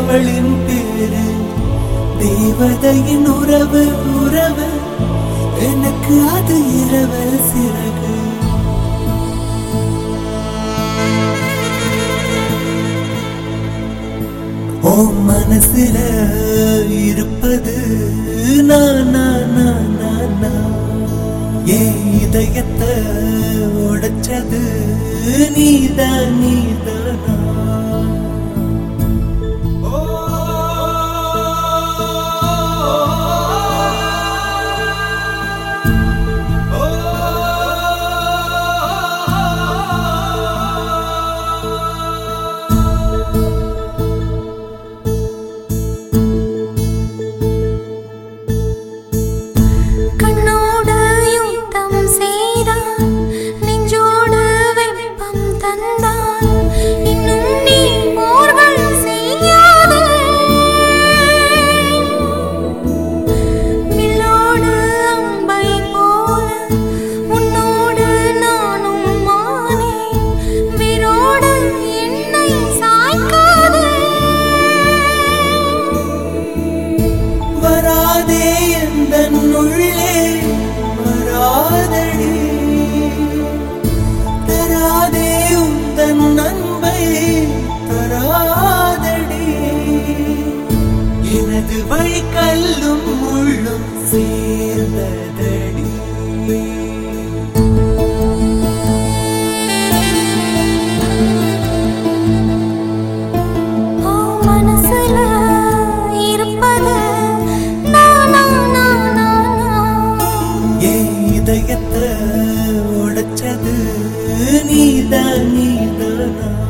அவளின் பேரு தேவதையின் உறவு உறவு எனக்கு அது இரவல் சிறகு ஓ மனசுல இருப்பது நான் நான் நான் நான் நான். என் இதயத்தை உடைச்சது நீதான் நீதானா கண்ணோடு யுத்தம் செய்தான் நெஞ்சோடு வெப்பம் தந்தான் இன்னும் நீ போர்கள் செய்யாதே வில்லோடு அம்பை போல உன்னோடு நானும் மானேன் விரோடு என்னை சாய்க்காதே வராதே எந்த உள்ளே வராதடி தராதே உந்தன் அன்பை தராதடி எனது வழி கல்லும் முள்ளும் சேர்ந்ததடி ஓ மனசுல இருப்பது நானா நானா என் இதயத்தை உடைச்சது நீதான் நீதானா